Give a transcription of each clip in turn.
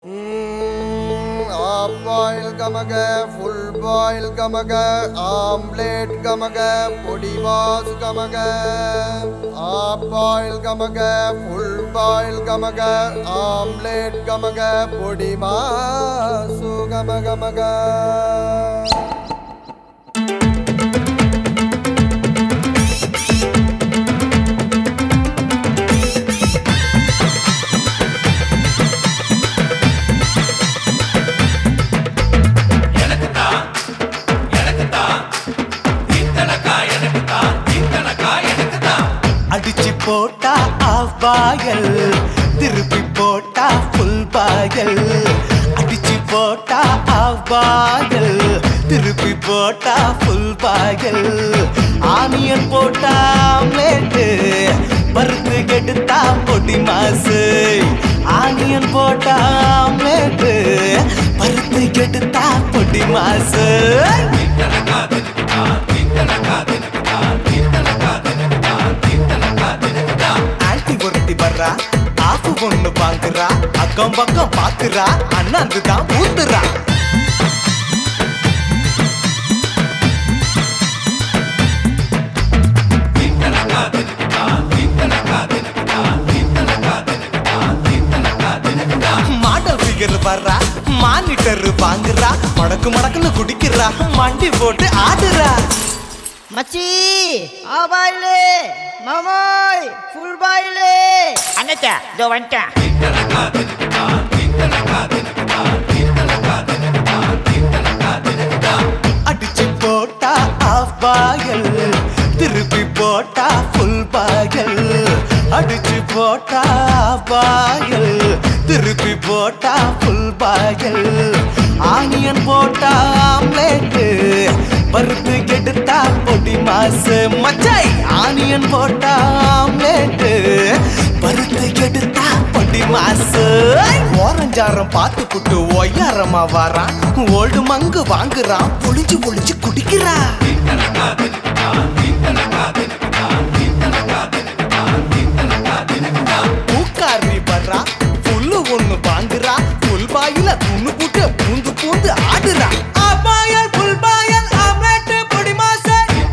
of boil கமக full boil கமக omelette கமக பொடி மாசு கமக ஆஃப் பாயில் கமக ஃபுல் பாயில் கமக ஆம்லேட் கமக பொடி மாசு கம கமக அடிச்சு போட்டா ஆஃப் பாயல் திருப்பி போட்டா ஃபுல் பாயல் அடிச்சு போட்டா ஆஃப் பாயல் திருப்பி போட்டா ஃபுல் பாயல் ஆனியன் போட்டா ஆம்லேட்டு பருத்து கெடுத்தா பொடி மாசு ஆனியன் போட்டா ஆம்லேட்டு பருத்து கெடுத்தா பொடி மாசு ஆன்டி ஒருத்தி வர்றா ஆஃபு ஒண்ணு வாங்குறா அக்கம் பக்கம் பாக்குறா அண்ணாந்து தான் ஊத்துறா மாடல் ஃபிகர் வர்றா மானிட்டர் வாங்குறா மடக்கு மடக்குன்னு குடிக்கிறா மண்டி போட்டு ஆடுறா மச்சி ஆ பாயிலே மாமாய் ஃபுல் பாயிலே அண்ணத்தா இதோ வந்துட்டேன் அடிச்சு போட்டா ஆஃப் பாயல் திருப்பி போட்டா ஃபுல் பாயல் அடிச்சு போட்டா பாயல் திருப்பி போட்டா ஃபுல் பாயல் ஆனியன் போட்டா ஆம்லேட்டு பருப்பு கெடுத்தா பொடி மாசு மச்சை ஆனியன் போட்டா ஆம்லேட்டு பருத்து கெடுத்தா பொடி மாசு ஓரஞ்சாரம் பார்த்து புட்டு ஒய்யாரமா வாரான் ஓல்டு மங்கு வாங்குறான் பொழிஞ்சு பொழிஞ்சு குடிக்கிறான் பூக்காரி வர்றா புல்லு ஒண்ணு வாங்குறா புல் பாயில துண்ணு போட்டு பூந்து பூந்து ஆடுறா அபாயல் புல் பாயல் ஆம்லெட் பொடி மாசு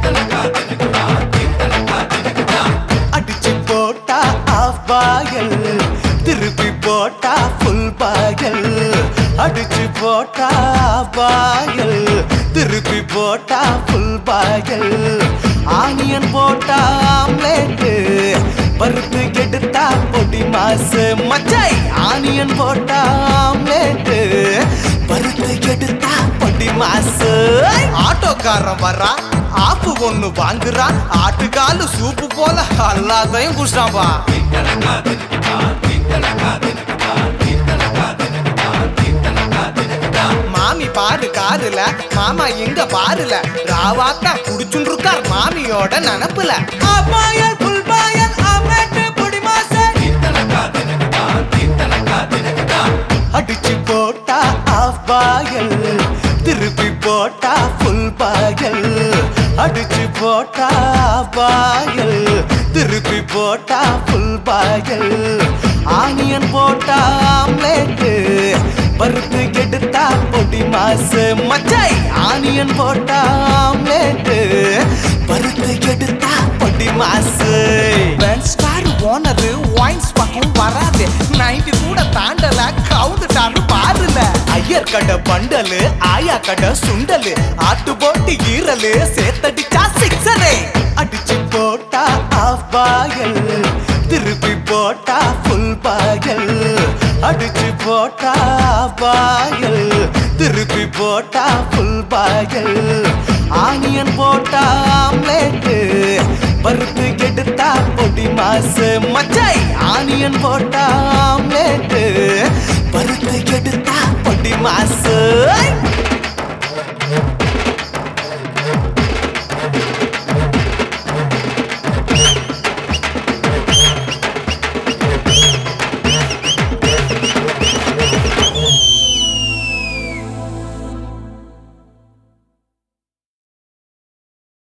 அடிச்சு போட்டா ஆஃப் பாயல் திருப்பி போட்டா ஃபுல் பாயல் அடிச்சு போட்டா பாயல் திருப்பி போட்டா ஃபுல் பாயல் ஆனியன் போட்டா ஆம்லேட்டு பருப்பு கெடுத்தா பொடி மாசு மச்சை ஆனியன் போட்டா ஆம்லேட்டு பருப்பு கெடுத்தா பொடி மாசு ஆட்டோக்காரன் வர்றா ஆப்பு ஒண்ணு வாங்குறான் ஆட்டுக்காலு சூப்பு போல எல்லாத்தையும் குடிச்சான்பா மாமி பாரு காருல மாமா எங்க பாருல ராவாத்தா குடிச்சுட்டு இருக்கார் மாமியோட நினப்புல அப்பாயல் புல்பாயல் ஆம்லெட் பொடி மாசு அடிச்சு போட்டா ஆஃப் பாயல் திருப்பி போட்டா ஃபுல் பாயல் அடிச்சு போட்டா பாயல் திருப்பி போட்டா ஃபுல் பாயல் ஆனியன் போட்டா ஆம்லேட்டு பருப்பு கெடுத்தா பொடி மாசு மச்சை ஆனியன் போட்டா ஆம்லேட்டு பருத்து கெடுத்தா பொடி மாசு ஸ்டார் ஓனரு வாயின்ஸ் பக்கம் வராது நைட்டு கூட தாண்டல கவுந்துட்டாரு பாருல ஐயர் கடை பண்டலு ஆயா கடை சுண்டலு ஆட்டு போட்டு ஈரலு சேத்தடிச்சா சிக்ஸரே அடிச்சு போட்டா ஆஃப் பாயல் திருப்பி போட்டா ஃபுல் பாயல் அடிச்சு போட்டா பாயல் திருப்பி போட்டா ஃபுல் பாயல் ஆனியன் போட்டா ஆம்லேட்டு பருப்பு கெடுத்தா பொடி மாசு மச்சை ஆனியன் போட்டா ஆம்லேட்டு பருப்பு கெடுத்தா பொடி மாசு